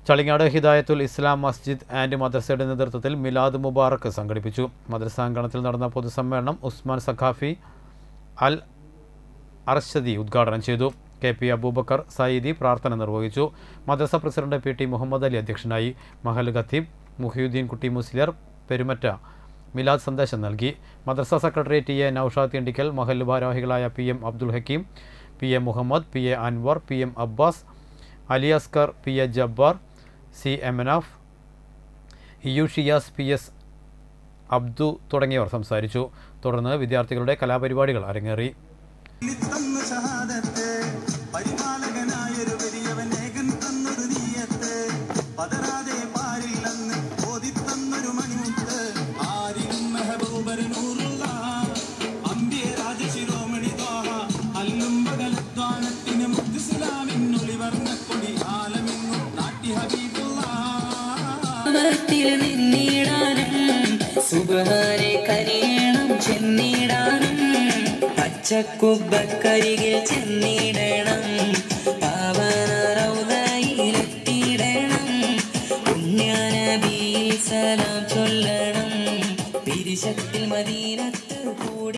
ചളിങ്ങാട് ഹിദായത്തുൽ ഇസ്ലാം മസ്ജിദ് and മദ്രസയുടെ നേതൃത്വത്തിൽ മിലാദ് മുബാറക്ക് സംഘടിപ്പിച്ചു മദ്രസാങ്കണത്തിൽ നടന്ന പൊതുസമ്മേളനം ഉസ്മാൻ സഖാഫി അൽ അർഷദി ഉദ്ഘാടനം ചെയ്തു കെ പി അബൂബക്കർ സയ്യിദി പ്രാർത്ഥന നിർവഹിച്ചു മദ്രസ president P T Muhammad Ali അധ്യക്ഷനായി മഹൽ ഖത്തീബ് മുഹിയുദ്ദീൻ കുട്ടി മുസ്ലിയർ പെരുമറ്റ മിലാദ് സന്ദേശം നൽകി മദ്രസ secretary T A Naushad Thindikkal മഹൽ ഭാരവാഹികളായ P M Abdul Hakeem P A Muhammad P A Anwar P M Abbas Ali Askar P A Jabbar C എമനാഫ് E U Shiyas P S Abdu തുടങ്ങിയവർ സംസാരിച്ചു തുടർന്ന് വിദ്യാർത്ഥികളുടെ കലാപരിപാടികൾ അരങ്ങേറി തന്നു ഷഹാദത്ത് പരിപാലകനായൊരു വലിയവൻ ഏകൻ തന്നൊരു നീയത്ത് പതരാതെ പാരിൽ അന്ന് ഓതിത്തന്നൊരു മണിമുത്ത് ആരിലും മെഹബൂബര് നൂറുള്ള അമ്പിയ രാജശിരോമണി ദ്വാഹ അല്ലും പകലദ്വാനത്തിന് മുത്തുസ്ലാമിന്നൊളി വർണ്ണക്കൊടി ആലമിന്നും നാട്ടി ഹബീബുള്ള ത്തിൽ നിന്നിടാനും സുബഹാനെ കനിയണം ചെന്നിടാനും പച്ചക്കുബക്കരികിൽ ചെന്നിടണം പാവന റൗദയിലെത്തിയിടണം പുണ്യനബിയിൽ സലാം ചൊല്ലണം പിരിശത്തിൽ മദീനത്ത്